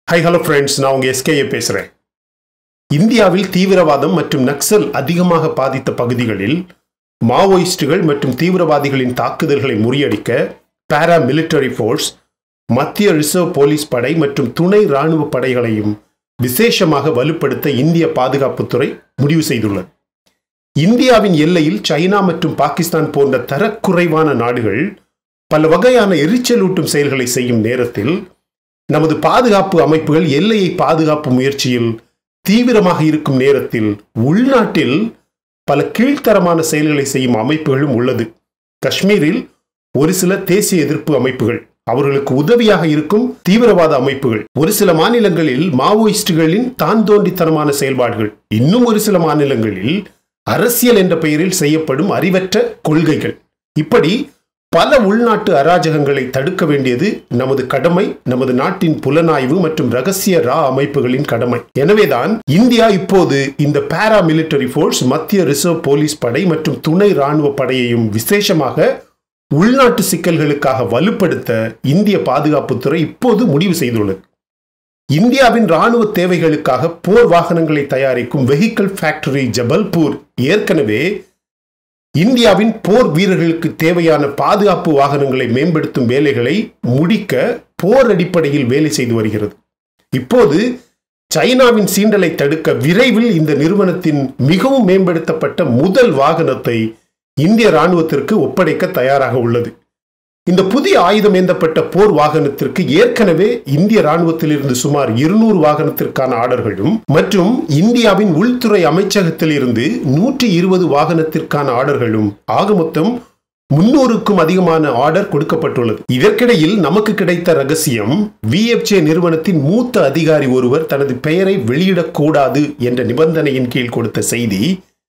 High hello friends நான் உங்க SKA பேசுகிறேன் இந்தியாவில் தீவிரவாதம் மற்றும் நக்சல் அதிகமாக பாதித்த பகுதிகளில் மாவோயிஸ்டுகள் மற்றும் தீவிரவாதிகளின் தாக்குதல்களை முறியடிக்க பாரா மிலிட்டரி ஃபோர்ஸ் மத்திய ரிசர்வ் போலீஸ் படை மற்றும் துணை ராணுவ படைகளையும் விசேஷமாக வலுப்படுத்த இந்திய பாதுகாப்புத்துறை முடிவு செய்துள்ளது இந்தியாவின் எல்லையில் சைனா மற்றும் பாகிஸ்தான் போன்ற தரக்குறைவான நாடுகள் பல வகையான எரிச்சலூட்டும் செயல்களை செய்யும் நேரத்தில் நமது பாதுகாப்பு அமைப்புகள் எல்லையை பாதுகாப்பு முயற்சியில் தீவிரமாக இருக்கும் நேரத்தில் உள்நாட்டில் பல கீழ்த்தரமான செயல்களை செய்யும் அமைப்புகளும் உள்ளது காஷ்மீரில் ஒரு சில தேசிய எதிர்ப்பு அமைப்புகள் அவர்களுக்கு உதவியாக இருக்கும் தீவிரவாத அமைப்புகள் ஒரு சில மாநிலங்களில் மாவோயிஸ்டுகளின் தான் தோண்டித்தனமான செயல்பாடுகள் இன்னும் ஒரு சில மாநிலங்களில் அரசியல் என்ற பெயரில் செய்யப்படும் அறிவற்ற கொள்கைகள் இப்படி பல உள்நாட்டு அராஜகங்களை தடுக்க வேண்டியது நமது கடமை நமது நாட்டின் புலனாய்வு மற்றும் ரகசிய ரா அமைப்புகளின் கடமை எனவேதான் இந்தியா இப்போது இந்த பாரா மிலிட்டரி போர்ஸ் மத்திய ரிசர்வ் போலீஸ் படை மற்றும் துணை ராணுவ படையையும் விசேஷமாக உள்நாட்டு சிக்கல்களுக்காக வலுப்படுத்த இந்திய பாதுகாப்புத்துறை இப்போது முடிவு செய்துள்ளது இந்தியாவின் ராணுவ தேவைகளுக்காக போர் வாகனங்களை தயாரிக்கும் வெஹிக்கிள் ஃபேக்டரி ஜபல்பூர் ஏற்கனவே இந்தியாவின் போர் வீரர்களுக்கு தேவையான பாதுகாப்பு வாகனங்களை மேம்படுத்தும் வேலைகளை முடிக்க போர் அடிப்படையில் வேலை செய்து வருகிறது இப்போது சைனாவின் சீண்டலை தடுக்க விரைவில் இந்த நிறுவனத்தின் மிகவும் மேம்படுத்தப்பட்ட முதல் வாகனத்தை இந்திய ராணுவத்திற்கு ஒப்படைக்க தயாராக உள்ளது இந்த புதிய ஆயுதம் ஏந்தப்பட்ட போர் வாகனத்திற்கு ஏற்கனவே இந்திய ராணுவத்திலிருந்து சுமார் இருநூறு வாகனத்திற்கான ஆர்டர்களும் மற்றும் இந்தியாவின் உள்துறை அமைச்சகத்தில் இருந்து நூற்றி இருபது வாகனத்திற்கான ஆர்டர்களும் ஆக மொத்தம் முன்னூறுக்கும் அதிகமான ஆர்டர் கொடுக்கப்பட்டுள்ளது இதற்கிடையில் நமக்கு கிடைத்த ரகசியம் விஎஃப்ஜே நிறுவனத்தின் மூத்த அதிகாரி ஒருவர் தனது பெயரை வெளியிடக்கூடாது என்ற நிபந்தனையின் கீழ் கொடுத்த செய்தி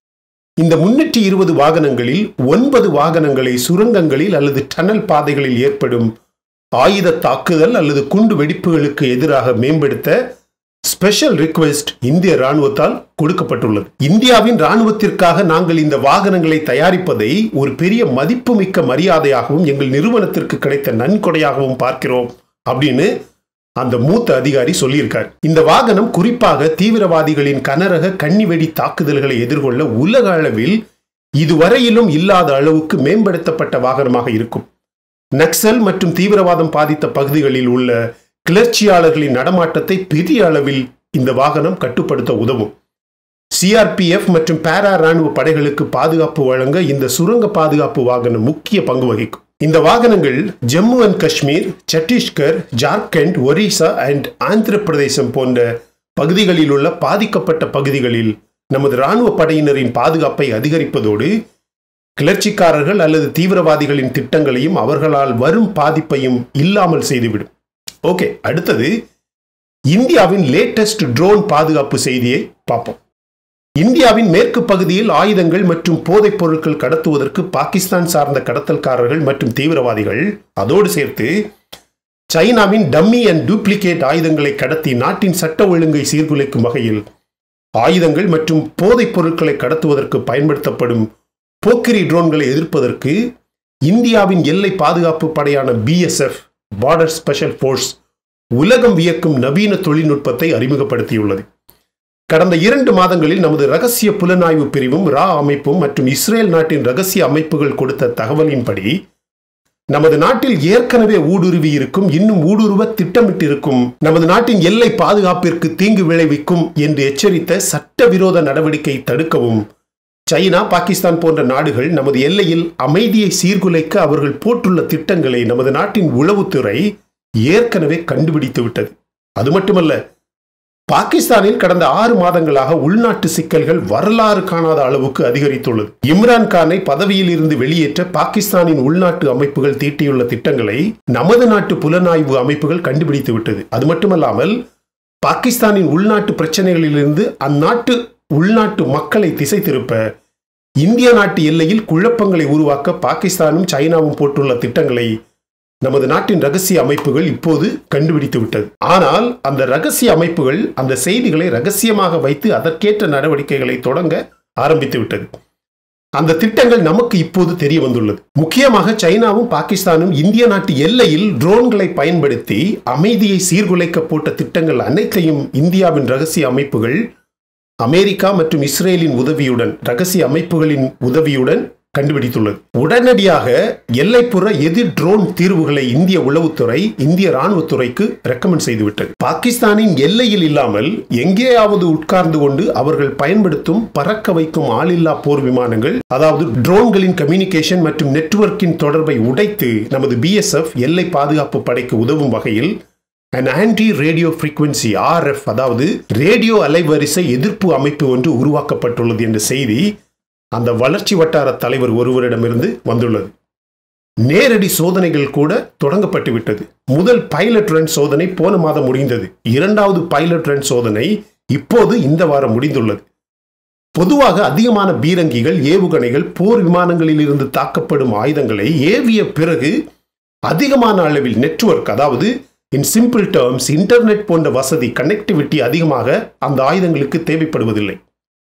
இந்த முன்னூற்றி இருபது வாகனங்களில் ஒன்பது வாகனங்களை சுரங்கங்களில் அல்லது டனல் பாதைகளில் ஏற்படும் ஆயுத தாக்குதல் அல்லது குண்டு வெடிப்புகளுக்கு எதிராக மேம்படுத்த ஸ்பெஷல் ரிக்வெஸ்ட் இந்திய ராணுவத்தால் கொடுக்கப்பட்டுள்ளது இந்தியாவின் ராணுவத்திற்காக நாங்கள் இந்த வாகனங்களை தயாரிப்பதை ஒரு பெரிய மதிப்புமிக்க மரியாதையாகவும் எங்கள் நிறுவனத்திற்கு கிடைத்த நன்கொடையாகவும் பார்க்கிறோம் அப்படின்னு அந்த மூத்த அதிகாரி சொல்லியிருக்கார் இந்த வாகனம் குறிப்பாக தீவிரவாதிகளின் கனரக கன்னிவெடி தாக்குதல்களை எதிர்கொள்ள உலக அளவில் இதுவரையிலும் இல்லாத அளவுக்கு மேம்படுத்தப்பட்ட வாகனமாக இருக்கும் நக்சல் மற்றும் தீவிரவாதம் பாதித்த பகுதிகளில் உள்ள கிளர்ச்சியாளர்களின் நடமாட்டத்தை பெரிய அளவில் இந்த வாகனம் கட்டுப்படுத்த உதவும் சிஆர்பிஎஃப் மற்றும் பாரா ராணுவ படைகளுக்கு பாதுகாப்பு வழங்க இந்த சுரங்க பாதுகாப்பு வாகனம் முக்கிய பங்கு வகிக்கும் இந்த வாகனங்கள் ஜம்மு அண்ட் காஷ்மீர் சத்தீஸ்கர் ஜார்க்கண்ட் ஒரிசா அண்ட் ஆந்திர பிரதேசம் போன்ற பகுதிகளில் உள்ள பாதிக்கப்பட்ட பகுதிகளில் நமது ராணுவ படையினரின் பாதுகாப்பை அதிகரிப்பதோடு கிளர்ச்சிக்காரர்கள் அல்லது தீவிரவாதிகளின் திட்டங்களையும் அவர்களால் வரும் பாதிப்பையும் இல்லாமல் செய்துவிடும் ஓகே அடுத்தது இந்தியாவின் லேட்டஸ்ட் ட்ரோன் பாதுகாப்பு செய்தியை பார்ப்போம் இந்தியாவின் மேற்கு பகுதியில் ஆயுதங்கள் மற்றும் போதைப் பொருட்கள் கடத்துவதற்கு பாகிஸ்தான் சார்ந்த கடத்தல்காரர்கள் மற்றும் தீவிரவாதிகள் அதோடு சேர்த்து சைனாவின் டம்மி அண்ட் டூப்ளிகேட் ஆயுதங்களை கடத்தி நாட்டின் சட்ட ஒழுங்கை சீர்குலைக்கும் வகையில் ஆயுதங்கள் மற்றும் போதைப் பொருட்களை கடத்துவதற்கு பயன்படுத்தப்படும் போக்கிரி ட்ரோன்களை எதிர்ப்பதற்கு இந்தியாவின் எல்லை பாதுகாப்பு படையான பிஎஸ்எஃப் பார்டர் ஸ்பெஷல் ஃபோர்ஸ் உலகம் வியக்கும் நவீன தொழில்நுட்பத்தை அறிமுகப்படுத்தியுள்ளது கடந்த இரண்டு மாதங்களில் நமது ரகசிய புலனாய்வு பிரிவும் ரா அமைப்பும் மற்றும் இஸ்ரேல் நாட்டின் ரகசிய அமைப்புகள் கொடுத்த தகவலின்படி நமது நாட்டில் ஏற்கனவே ஊடுருவி இருக்கும் இன்னும் ஊடுருவ திட்டமிட்டிருக்கும் நமது நாட்டின் எல்லை பாதுகாப்பிற்கு தீங்கு விளைவிக்கும் என்று எச்சரித்த சட்டவிரோத நடவடிக்கை தடுக்கவும் சைனா பாகிஸ்தான் போன்ற நாடுகள் நமது எல்லையில் அமைதியை சீர்குலைக்க அவர்கள் போட்டுள்ள திட்டங்களை நமது நாட்டின் உளவுத்துறை ஏற்கனவே கண்டுபிடித்து விட்டது அது மட்டுமல்ல பாகிஸ்தானில் கடந்த ஆறு மாதங்களாக உள்நாட்டு சிக்கல்கள் வரலாறு காணாத அளவுக்கு அதிகரித்துள்ளது இம்ரான் கானை பதவியில் இருந்து வெளியேற்ற பாகிஸ்தானின் உள்நாட்டு அமைப்புகள் தீட்டியுள்ள திட்டங்களை நமது நாட்டு புலனாய்வு அமைப்புகள் கண்டுபிடித்து விட்டது அது மட்டுமல்லாமல் பாகிஸ்தானின் உள்நாட்டு பிரச்சனைகளிலிருந்து அந்நாட்டு உள்நாட்டு மக்களை திசை திருப்ப இந்திய நாட்டு எல்லையில் குழப்பங்களை உருவாக்க பாகிஸ்தானும் சைனாவும் போட்டுள்ள திட்டங்களை நமது நாட்டின் ரகசிய அமைப்புகள் இப்போது கண்டுபிடித்து விட்டது ஆனால் அந்த ரகசிய அமைப்புகள் அந்த செய்திகளை ரகசியமாக வைத்து அதற்கேற்ற நடவடிக்கைகளை தொடங்க ஆரம்பித்து விட்டது அந்த திட்டங்கள் நமக்கு இப்போது தெரிய வந்துள்ளது முக்கியமாக சைனாவும் பாகிஸ்தானும் இந்திய நாட்டு எல்லையில் ட்ரோன்களை பயன்படுத்தி அமைதியை சீர்குலைக்க போட்ட திட்டங்கள் அனைத்தையும் இந்தியாவின் ரகசிய அமைப்புகள் அமெரிக்கா மற்றும் இஸ்ரேலின் உதவியுடன் ரகசிய அமைப்புகளின் உதவியுடன் கண்டுபிடித்துள்ளது உடனடியாக எல்லைப்புற எதிர் ட்ரோன் தீர்வுகளை இந்திய உளவுத்துறை இந்திய ராணுவத்துறைக்கு ரெக்கமெண்ட் செய்துவிட்டது பாகிஸ்தானின் எல்லையில் இல்லாமல் எங்கேயாவது உட்கார்ந்து கொண்டு அவர்கள் பயன்படுத்தும் பறக்க வைக்கும் ஆளில்லா போர் விமானங்கள் அதாவது ட்ரோன்களின் கம்யூனிகேஷன் மற்றும் நெட்வொர்க்கின் தொடர்பை உடைத்து நமது பிஎஸ்எஃப் எல்லை பாதுகாப்பு படைக்கு உதவும் வகையில் an anti radio frequency RF அதாவது ரேடியோ அலைவரிசை எதிர்ப்பு அமைப்பு ஒன்று உருவாக்கப்பட்டுள்ளது என்ற செய்தி அந்த வளர்ச்சி வட்டார தலைவர் ஒருவரிடமிருந்து வந்துள்ளது நேரடி சோதனைகள் கூட தொடங்கப்பட்டு விட்டது முதல் பைலட் ரன் சோதனை போன மாதம் முடிந்தது இரண்டாவது பைலட் ரன் சோதனை இப்போது இந்த வாரம் முடிந்துள்ளது பொதுவாக அதிகமான பீரங்கிகள் ஏவுகணைகள் போர் விமானங்களில் இருந்து தாக்கப்படும் ஆயுதங்களை ஏவிய பிறகு அதிகமான அளவில் நெட்வொர்க் அதாவது இன் சிம்பிள் டேர்ம்ஸ் இன்டர்நெட் போன்ற வசதி கனெக்டிவிட்டி அதிகமாக அந்த ஆயுதங்களுக்கு தேவைப்படுவதில்லை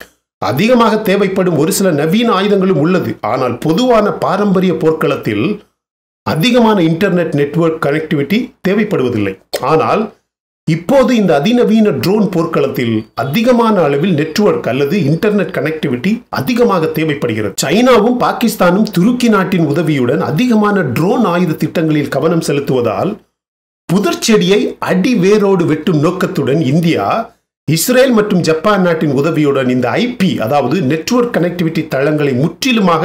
அதிகமாக தேவைப்படும் ஒரு சில நவீன ஆயுதங்களும் உள்ளது ஆனால் பொதுவான பாரம்பரிய போர்க்களத்தில் அதிகமான இன்டர்நெட் நெட்வொர்க் கனெக்டிவிட்டி தேவைப்படுவதில்லை ஆனால் இப்போது இந்த அதிநவீன ட்ரோன் போர்க்களத்தில் அதிகமான அளவில் நெட்வொர்க் அல்லது இன்டர்நெட் கனெக்டிவிட்டி அதிகமாக தேவைப்படுகிறது சைனாவும் பாகிஸ்தானும் துருக்கி நாட்டின் உதவியுடன் அதிகமான ட்ரோன் ஆயுத திட்டங்களில் கவனம் செலுத்துவதால் புதர்ச்செடியை அடி வேரோடு வெட்டும் நோக்கத்துடன் இந்தியா இஸ்ரேல் மற்றும் ஜப்பான் நாட்டின் உதவியுடன் இந்த ஐபி அதாவது நெட்வொர்க் கனெக்டிவிட்டி தளங்களை முற்றிலுமாக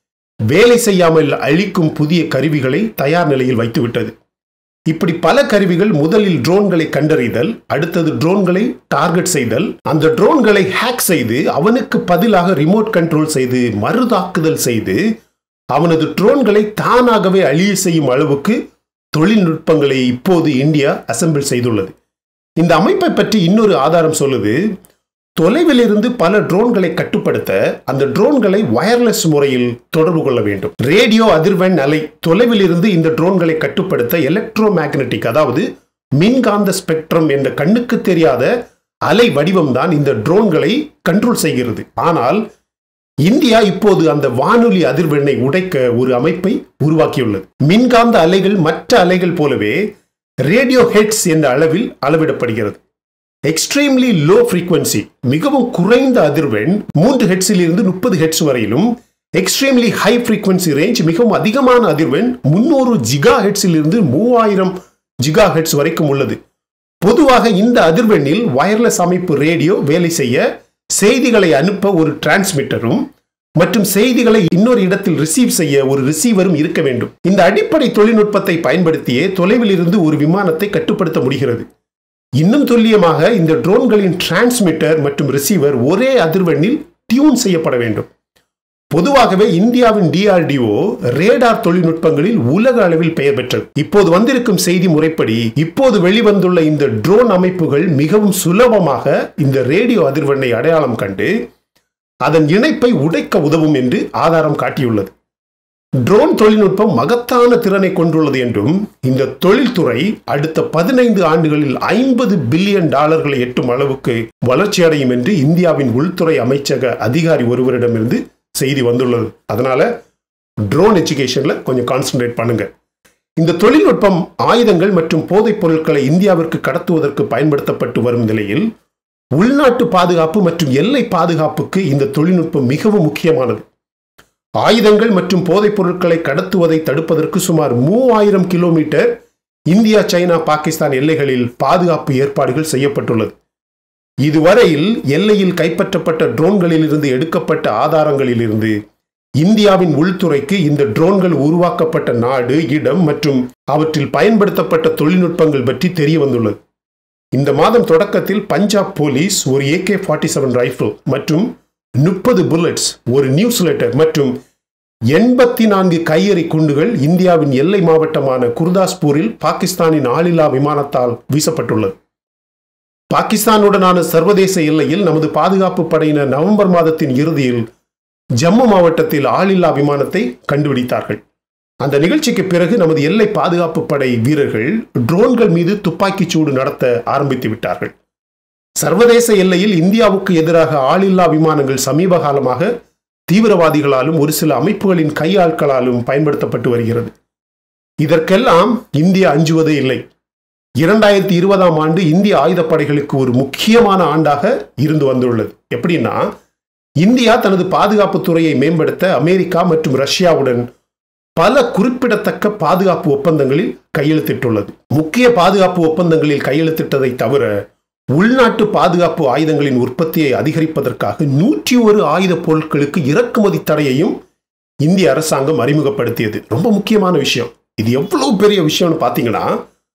வேலை செய்யாமல் அழிக்கும் புதிய கருவிகளை தயார் நிலையில் வைத்துவிட்டது இப்படி பல கருவிகள் முதலில் ட்ரோன்களை கண்டறிதல் அடுத்தது ட்ரோன்களை டார்கெட் செய்தல் அந்த ட்ரோன்களை ஹேக் செய்து அவனுக்கு பதிலாக ரிமோட் கண்ட்ரோல் செய்து மறுதாக்குதல் செய்து அவனது ட்ரோன்களை தானாகவே அழிய செய்யும் அளவுக்கு தொழில்நுட்பங்களை இப்போது இந்தியா அசெம்பிள் செய்துள்ளது இந்த அமைப்பை பற்றி இன்னொரு ஆதாரம் சொல்லுது தொலைவில் இருந்து பல ட்ரோன்களை கட்டுப்படுத்த அந்த ட்ரோன்களை வயர்லெஸ் முறையில் தொடர்பு கொள்ள வேண்டும் ரேடியோ அதிர்வெண் அலை தொலைவில் இருந்து இந்த ட்ரோன்களை கட்டுப்படுத்த எலக்ட்ரோ மேக்னட்டிக் அதாவது மின்காந்த ஸ்பெக்ட்ரம் என்ற கண்ணுக்கு தெரியாத அலை வடிவம்தான் இந்த ட்ரோன்களை கண்ட்ரோல் செய்கிறது ஆனால் இந்தியா இப்போது அந்த வானொலி அதிர்வெண்ணை உடைக்க ஒரு அமைப்பை உருவாக்கியுள்ளது மின்காந்த அலைகள் மற்ற அலைகள் போலவே ரேடியோ ஹெட்ஸ் என்ற அளவில் அளவிடப்படுகிறது எக்ஸ்ட்ரீம்லி லோ ஃப்ரீக்வன்சி மிகவும் குறைந்த அதிர்வெண் மூன்று ஹெட்ஸில் இருந்து முப்பது ஹெட்ஸ் வரையிலும் எக்ஸ்ட்ரீம்லி ஹை ஃப்ரீக்வன்சி ரேஞ்ச் மிகவும் அதிகமான அதிர்வெண் முன்னூறு ஜிகா ஹெட்ஸில் இருந்து மூவாயிரம் ஜிகா ஹெட்ஸ் வரைக்கும் உள்ளது பொதுவாக இந்த அதிர்வெண்ணில் வயர்லெஸ் அமைப்பு ரேடியோ வேலை செய்ய செய்திகளை அனுப்ப ஒரு டிரான்ஸ்மிட்டரும் மற்றும் செய்திகளை இன்னொரு இடத்தில் ரிசீவ் செய்ய ஒரு ரிசீவரும் இருக்க வேண்டும் இந்த அடிப்படை தொழில்நுட்பத்தை பயன்படுத்தியே தொலைவில் இருந்து ஒரு விமானத்தை கட்டுப்படுத்த முடிகிறது இன்னும் துல்லியமாக இந்த ட்ரோன்களின் டிரான்ஸ்மிட்டர் மற்றும் ரிசீவர் ஒரே அதிர்வெண்ணில் டியூன் செய்யப்பட வேண்டும் பொதுவாகவே இந்தியாவின் டிஆர்டிஓ ரேடார் தொழில்நுட்பங்களில் உலக அளவில் பெயர் பெற்றது இப்போது வந்திருக்கும் செய்தி முறைப்படி இப்போது வெளிவந்துள்ள இந்த ட்ரோன் அமைப்புகள் மிகவும் சுலபமாக இந்த ரேடியோ அதிர்வெண்ணை அடையாளம் கண்டு அதன் இணைப்பை உடைக்க உதவும் என்று ஆதாரம் காட்டியுள்ளது ட்ரோன் தொழில்நுட்பம் மகத்தான திறனை கொண்டுள்ளது என்றும் இந்த தொழில்துறை அடுத்த பதினைந்து ஆண்டுகளில் ஐம்பது பில்லியன் டாலர்களை எட்டும் அளவுக்கு வளர்ச்சியடையும் என்று இந்தியாவின் உள்துறை அமைச்சக அதிகாரி ஒருவரிடமிருந்து செய்தி வந்துள்ளது அதனால ட்ரோன் எஜுகேஷன்ல கொஞ்சம் கான்சென்ட்ரேட் பண்ணுங்க இந்த தொழில்நுட்பம் ஆயுதங்கள் மற்றும் போதைப் பொருட்களை இந்தியாவிற்கு கடத்துவதற்கு பயன்படுத்தப்பட்டு வரும் நிலையில் உள்நாட்டு பாதுகாப்பு மற்றும் எல்லை பாதுகாப்புக்கு இந்த தொழில்நுட்பம் மிகவும் முக்கியமானது ஆயுதங்கள் மற்றும் போதைப் பொருட்களை கடத்துவதை தடுப்பதற்கு சுமார் மூவாயிரம் கிலோமீட்டர் இந்தியா சைனா பாகிஸ்தான் எல்லைகளில் பாதுகாப்பு ஏற்பாடுகள் செய்யப்பட்டுள்ளது இதுவரையில் எல்லையில் கைப்பற்றப்பட்ட ட்ரோன்களில் இருந்து எடுக்கப்பட்ட ஆதாரங்களில் இருந்து இந்தியாவின் உள்துறைக்கு இந்த ட்ரோன்கள் உருவாக்கப்பட்ட நாடு இடம் மற்றும் அவற்றில் பயன்படுத்தப்பட்ட தொழில்நுட்பங்கள் பற்றி தெரிய வந்துள்ளது இந்த மாதம் தொடக்கத்தில் பஞ்சாப் போலீஸ் ஒரு ஏகே ஃபார்ட்டி செவன் ரைஃபிள் மற்றும் முப்பது புல்லட்ஸ் ஒரு நியூஸ் லெட்டர் மற்றும் எண்பத்தி நான்கு கையெறி குண்டுகள் இந்தியாவின் எல்லை மாவட்டமான குர்தாஸ்பூரில் பாகிஸ்தானின் ஆளில்லா விமானத்தால் வீசப்பட்டுள்ளது பாகிஸ்தானுடனான சர்வதேச எல்லையில் நமது பாதுகாப்பு படையினர் நவம்பர் மாதத்தின் இறுதியில் ஜம்மு மாவட்டத்தில் ஆளில்லா விமானத்தை கண்டுபிடித்தார்கள் அந்த நிகழ்ச்சிக்கு பிறகு நமது எல்லை பாதுகாப்பு படை வீரர்கள் ட்ரோன்கள் மீது துப்பாக்கிச் சூடு நடத்த ஆரம்பித்து விட்டார்கள் சர்வதேச எல்லையில் இந்தியாவுக்கு எதிராக ஆளில்லா விமானங்கள் சமீப காலமாக தீவிரவாதிகளாலும் ஒரு சில அமைப்புகளின் கையாட்களாலும் பயன்படுத்தப்பட்டு வருகிறது இதற்கெல்லாம் இந்தியா அஞ்சுவதே இல்லை இரண்டாயிரத்தி இருபதாம் ஆண்டு இந்திய ஆயுதப்படைகளுக்கு ஒரு முக்கியமான ஆண்டாக இருந்து வந்துள்ளது எப்படின்னா இந்தியா தனது பாதுகாப்பு துறையை மேம்படுத்த அமெரிக்கா மற்றும் ரஷ்யாவுடன் பல குறிப்பிடத்தக்க பாதுகாப்பு ஒப்பந்தங்களில் கையெழுத்திட்டுள்ளது முக்கிய பாதுகாப்பு ஒப்பந்தங்களில் கையெழுத்திட்டதை தவிர உள்நாட்டு பாதுகாப்பு ஆயுதங்களின் உற்பத்தியை அதிகரிப்பதற்காக நூற்றி ஒரு ஆயுத பொருட்களுக்கு இறக்குமதி தடையையும் இந்திய அரசாங்கம் அறிமுகப்படுத்தியது ரொம்ப முக்கியமான விஷயம் இது எவ்வளவு பெரிய விஷயம்னு பார்த்தீங்கன்னா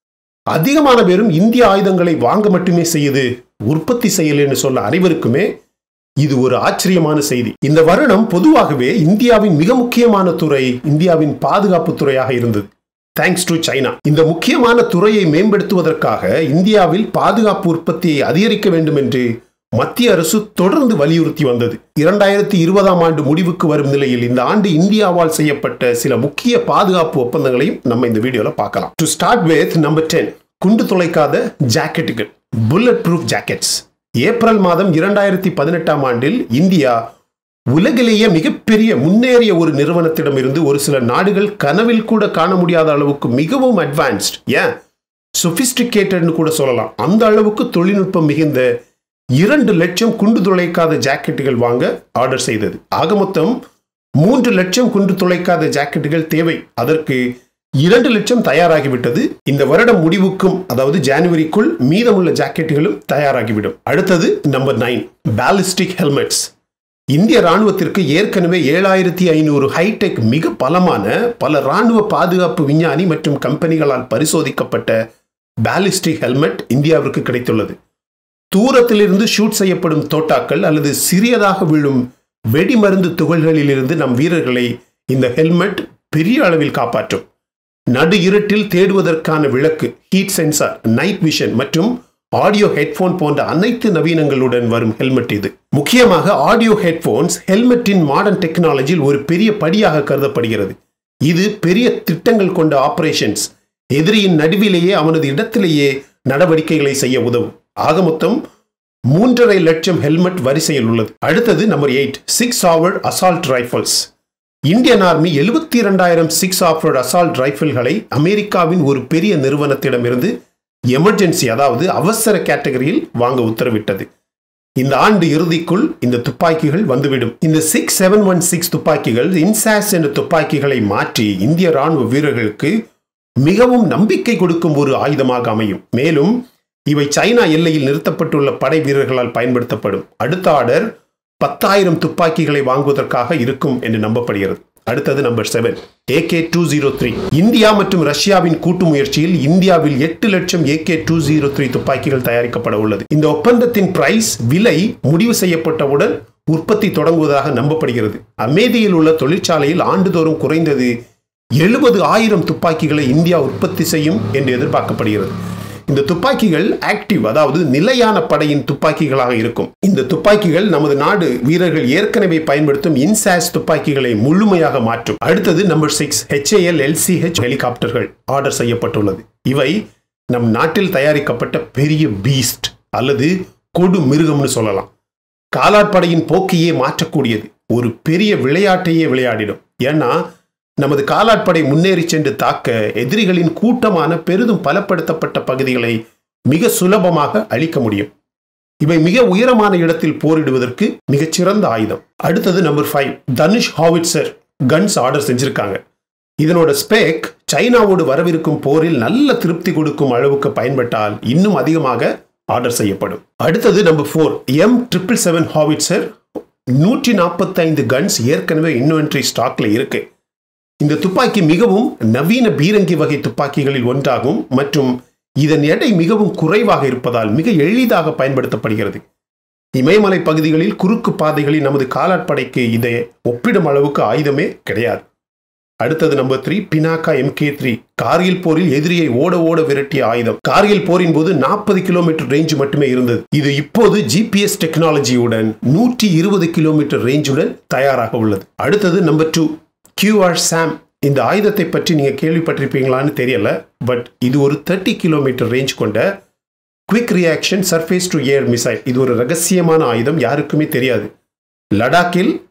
அதிகமான பேரும் இந்திய ஆயுதங்களை வாங்க மட்டுமே செய்யுது உற்பத்தி செய்யலன்னு சொல்ல அனைவருக்குமே இது ஒரு ஆச்சரியமான செய்தி இந்த வருடம் பொதுவாகவே இந்தியாவின் மிக முக்கியமான துறை இந்தியாவின் பாதுகாப்பு துறையாக இருந்தது தேங்க்ஸ் டு சைனா இந்த முக்கியமான துறையை மேம்படுத்துவதற்காக இந்தியாவில் பாதுகாப்பு உற்பத்தியை அதிகரிக்க வேண்டும் என்று மத்திய அரசு தொடர்ந்து வலியுறுத்தி வந்தது இரண்டாயிரத்தி இருபதாம் ஆண்டு முடிவுக்கு வரும் நிலையில் இந்த ஆண்டு இந்தியாவால் செய்யப்பட்ட சில முக்கிய பாதுகாப்பு ஒப்பந்தங்களையும் நம்ம இந்த வீடியோல பார்க்கலாம் to start with number ten குண்டு துளைக்காத ஜாக்கெட்டுகள் புல்லட் ப்ரூஃப் ஜாக்கெட்ஸ் ஏப்ரல் மாதம் இரண்டாயிரத்தி பதினெட்டாம் ஆண்டில் இந்தியா உலகிலேயே மிகப்பெரிய முன்னேறிய ஒரு நிறுவனத்திடமிருந்து ஒரு சில நாடுகள் கனவில் கூட காண முடியாத அளவுக்கு மிகவும் அட்வான்ஸ்ட் ஏன் சொபிஸ்டிகேட்டட்னு கூட சொல்லலாம் அந்த அளவுக்கு தொழில்நுட்பம் மிகுந்த இரண்டு லட்சம் குண்டு துளைக்காத ஜாக்கெட்டுகள் வாங்க ஆர்டர் செய்தது ஆக மொத்தம் மூன்று லட்சம் குண்டு துளைக்காத ஜாக்கெட்டுகள் தேவை அதற்கு இரண்டு லட்சம் தயாராகிவிட்டது இந்த வருடம் முடிவுக்கும் அதாவது ஜனவரிக்குள் மீதமுள்ள ஜாக்கெட்டுகளும் தயாராகிவிடும் அடுத்தது நம்பர் நைன் பேலிஸ்டிக் ஹெல்மெட்ஸ் இந்திய ராணுவத்திற்கு ஏற்கனவே ஏழாயிரத்தி ஐநூறு ஹைடெக் மிக பலமான பல ராணுவ பாதுகாப்பு விஞ்ஞானி மற்றும் கம்பெனிகளால் பரிசோதிக்கப்பட்ட பேலிஸ்டிக் ஹெல்மெட் இந்தியாவிற்கு கிடைத்துள்ளது தூரத்திலிருந்து ஷூட் செய்யப்படும் தோட்டாக்கள் அல்லது சிறியதாக விழும் வெடிமருந்து துகள்களிலிருந்து நம் வீரர்களை இந்த ஹெல்மெட் பெரிய அளவில் காப்பாற்றும் நடு இருட்டில் தேடுவதற்கான விளக்கு ஹீட் சென்சார் நைட் விஷன் மற்றும் ஆடியோ ஹெட்போன் போன்ற அனைத்து நவீனங்களுடன் வரும் ஹெல்மெட் இது முக்கியமாக ஆடியோ ஹெட்போன்ஸ் ஹெல்மெட்டின் மாடர்ன் டெக்னாலஜியில் ஒரு பெரிய படியாக கருதப்படுகிறது இது பெரிய திட்டங்கள் கொண்ட ஆபரேஷன்ஸ் எதிரியின் நடுவிலேயே அவனது இடத்திலேயே நடவடிக்கைகளை செய்ய உதவும் ஆக மொத்தம் மூன்றரை லட்சம் ஹெல்மெட் வரிசையில் உள்ளது அடுத்தது நம்பர் எயிட் சிக்ஸ் ஹவர்ட் அசால்ட் ரைஃபிள்ஸ் இந்தியன் ஆர்மி எழுபத்தி இரண்டாயிரம் சிக்ஸ் ஆஃப்ரோட் அசால்ட் ரைஃபிள்களை அமெரிக்காவின் ஒரு பெரிய நிறுவனத்திடமிருந்து எமர்ஜென்சி அதாவது அவசர கேட்டகரியில் வாங்க உத்தரவிட்டது இந்த ஆண்டு இறுதிக்குள் இந்த துப்பாக்கிகள் வந்துவிடும் இந்த சிக்ஸ் செவன் ஒன் சிக்ஸ் துப்பாக்கிகள் இன்சாஸ் என்ற துப்பாக்கிகளை மாற்றி இந்திய ராணுவ வீரர்களுக்கு மிகவும் நம்பிக்கை கொடுக்கும் ஒரு ஆயுதமாக அமையும் மேலும் இவை சைனா எல்லையில் நிறுத்தப்பட்டுள்ள படை வீரர்களால் பயன்படுத்தப்படும் அடுத்த ஆர்டர் பத்தாயிரம் துப்பாக்கிகளை வாங்குவதற்காக இருக்கும் என்று நம்பப்படுகிறது அடுத்தது number seven AK two zero three India மற்றும் ரஷ்யாவின் கூட்டு முயற்சியில் இந்தியாவில் எட்டு லட்சம் ஏகே டூ ஜீரோ த்ரீ துப்பாக்கிகள் தயாரிக்கப்பட உள்ளது இந்த ஒப்பந்தத்தின் பிரைஸ் விலை முடிவு செய்யப்பட்டவுடன் உற்பத்தி தொடங்குவதாக நம்பப்படுகிறது அமேதியில் உள்ள தொழிற்சாலையில் ஆண்டுதோறும் குறைந்தது எழுபது ஆயிரம் துப்பாக்கிகளை இந்தியா உற்பத்தி செய்யும் என்று எதிர்பார்க்கப்படுகிறது இந்த துப்பாக்கிகள் ஆக்டிவ் அதாவது நிலையான படையின் துப்பாக்கிகளாக இருக்கும் இந்த துப்பாக்கிகள் நமது நாடு வீரர்கள் ஏற்கனவே பயன்படுத்தும் இன்சாஸ் துப்பாக்கிகளை முழுமையாக மாற்றும் அடுத்தது number six HAL LCH helicopters order செய்யப்பட்டுள்ளது இவை நம் நாட்டில் தயாரிக்கப்பட்ட பெரிய பீஸ்ட் அல்லது கொடு மிருகம்னு சொல்லலாம் காலாட்படையின் போக்கையே மாற்றக்கூடியது ஒரு பெரிய விளையாட்டையே விளையாடிடும் ஏன்னா நமது காலாட்படை முன்னேறி சென்று தாக்க எதிரிகளின் கூட்டமான பெரிதும் பலப்படுத்தப்பட்ட பகுதிகளை மிக சுலபமாக அழிக்க முடியும் இவை மிக உயரமான இடத்தில் போரிடுவதற்கு மிகச்சிறந்த ஆயுதம் அடுத்தது number five Dhanush howitzer guns order செஞ்சிருக்காங்க இதனோட ஸ்பேக் சைனாவோடு வரவிருக்கும் போரில் நல்ல திருப்தி கொடுக்கும் அளவுக்கு பயன்பட்டால் இன்னும் அதிகமாக ஆர்டர் செய்யப்படும் அடுத்தது number four M triple seven howitzer நூற்றி நாற்பத்தைந்து கன்ஸ் ஏற்கனவே இன்வென்ட்ரி ஸ்டாக்ல இருக்கு இந்த துப்பாக்கி மிகவும் நவீன பீரங்கி வகை துப்பாக்கிகளில் ஒன்றாகும் மற்றும் இதன் எடை மிகவும் குறைவாக இருப்பதால் மிக எளிதாக பயன்படுத்தப்படுகிறது இமயமலை பகுதிகளில் குறுக்கு பாதைகளில் நமது காலாட்படைக்கு இதை ஒப்பிடும் அளவுக்கு ஆயுதமே கிடையாது அடுத்தது number three Pinaka MK three Kargil போரில் எதிரியை ஓட ஓட விரட்டிய ஆயுதம் கார்கில் போரின் போது நாற்பது கிலோமீட்டர் ரேஞ்ச் மட்டுமே இருந்தது இது இப்போது ஜிபிஎஸ் டெக்னாலஜியுடன் நூற்றி இருபது கிலோமீட்டர் ரேஞ்சுடன் தயாராக உள்ளது அடுத்தது நம்பர் டூ கியூஆர் சாம் இந்த ஆயுதத்தை பற்றி நீங்க கேள்விப்பட்டிருப்பீங்களான்னு தெரியல பட் இது ஒரு தேர்ட்டி கிலோமீட்டர் ரேஞ்ச் கொண்ட quick reaction surface to air missile இது ஒரு ரகசியமான ஆயுதம் யாருக்குமே தெரியாது லடாக்கில்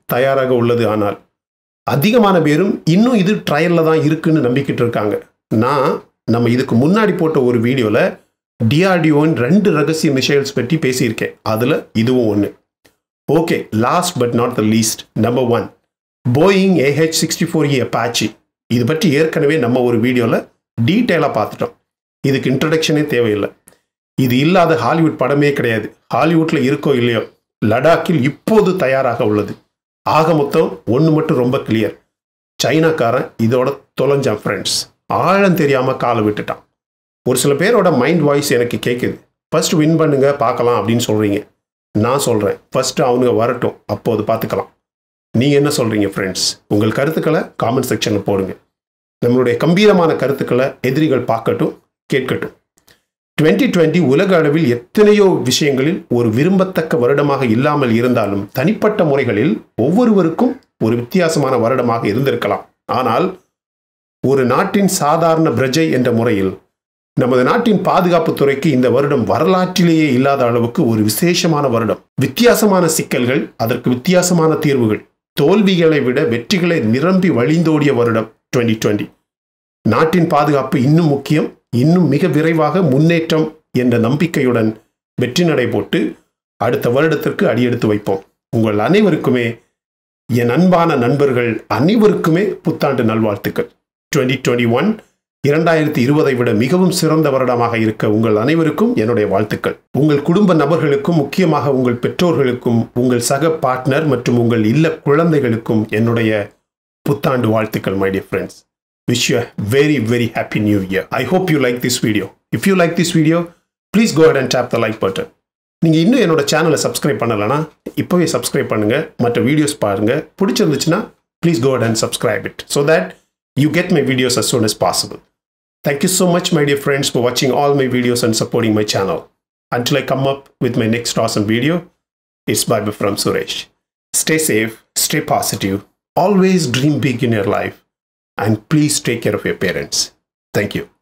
தயாராக உள்ளது ஆனால் அதிகமான பேரும் இன்னும் இது ட்ரையலில் தான் இருக்குன்னு நம்பிக்கிட்டு இருக்காங்க நான் நம்ம இதுக்கு முன்னாடி போட்ட ஒரு வீடியோவில் டிஆர்டிஓன் ரெண்டு ரகசிய மிசைல்ஸ் பற்றி பேசியிருக்கேன் அதில் இதுவும் ஒன்று okay last but not the least number one Boeing AH sixty four E Apache இது பற்றி ஏற்கனவே நம்ம ஒரு வீடியோவில் டீட்டெயிலாக பார்த்துட்டோம் இதுக்கு இன்ட்ரடக்ஷனே தேவையில்லை இது இல்லாத ஹாலிவுட் படமே கிடையாது ஹாலிவுட்டில் இருக்கோ இல்லையோ லடாக்கில் இப்போது தயாராக உள்ளது ஆக மொத்தம் ஒன்று மட்டும் ரொம்ப கிளியர் சைனாக்காரன் இதோட தொலைஞ்சான் ஃப்ரெண்ட்ஸ் ஆழம் தெரியாமல் காலை விட்டுட்டான் ஒரு சில பேரோட மைண்ட் வாய்ஸ் எனக்கு கேட்குது ஃபர்ஸ்ட் வின் பண்ணுங்க பார்க்கலாம் அப்படின்னு சொல்கிறீங்க நான் சொல்கிறேன் ஃபர்ஸ்ட் அவனுங்க வரட்டும் அப்போது பார்த்துக்கலாம் நீங்கள் என்ன சொல்கிறீங்க ஃப்ரெண்ட்ஸ் உங்கள் கருத்துக்களை காமெண்ட் செக்ஷனில் போடுங்க நம்மளுடைய கம்பீரமான கருத்துக்களை எதிரிகள் பார்க்கட்டும் கேட்கட்டும் டுவெண்ட்டி டுவெண்ட்டி உலக அளவில் எத்தனையோ விஷயங்களில் ஒரு விரும்பத்தக்க வருடமாக இல்லாமல் இருந்தாலும் தனிப்பட்ட முறைகளில் ஒவ்வொருவருக்கும் ஒரு வித்தியாசமான வருடமாக இருந்திருக்கலாம் ஆனால் ஒரு நாட்டின் சாதாரண பிரஜை என்ற முறையில் நமது நாட்டின் பாதுகாப்பு துறைக்கு இந்த வருடம் வரலாற்றிலேயே இல்லாத அளவுக்கு ஒரு விசேஷமான வருடம் வித்தியாசமான சிக்கல்கள் அதற்கு வித்தியாசமான தீர்வுகள் தோல்விகளை விட வெற்றிகளை நிரம்பி வழிந்தோடிய வருடம் டுவெண்ட்டி டுவெண்ட்டி நாட்டின் பாதுகாப்பு இன்னும் முக்கியம் இன்னும் மிக விரைவாக முன்னேற்றம் என்ற நம்பிக்கையுடன் வெற்றி நடை போட்டு அடுத்த வருடத்திற்கு அடியெடுத்து வைப்போம் உங்கள் அனைவருக்குமே என் அன்பான நண்பர்கள் அனைவருக்குமே புத்தாண்டு நல்வாழ்த்துக்கள் டுவெண்ட்டி டுவெண்ட்டி ஒன் இரண்டாயிரத்தி இருபதை விட மிகவும் சிறந்த வருடமாக இருக்க உங்கள் அனைவருக்கும் என்னுடைய வாழ்த்துக்கள் உங்கள் குடும்ப நபர்களுக்கும் முக்கியமாக உங்கள் பெற்றோர்களுக்கும் உங்கள் சக பார்ட்னர் மற்றும் உங்கள் இல்ல குழந்தைகளுக்கும் என்னுடைய புத்தாண்டு வாழ்த்துக்கள் my dear friends wish you a very very happy new year i hope you like this video if you like this video please go ahead and tap the like button நீங்கள் இன்னும் என்னோட சேனலை சப்ஸ்கிரைப் பண்ணலைன்னா இப்போவே subscribe பண்ணுங்க மற்ற videos பாருங்க பிடிச்சிருந்துச்சுன்னா please go and subscribe it so that you get my videos as soon as possible thank you so much my dear friends for watching all my videos and supporting my channel until i come up with my next awesome video it's bye bye from suresh stay safe stay positive always dream big in your life and please take care of your parents. Thank you.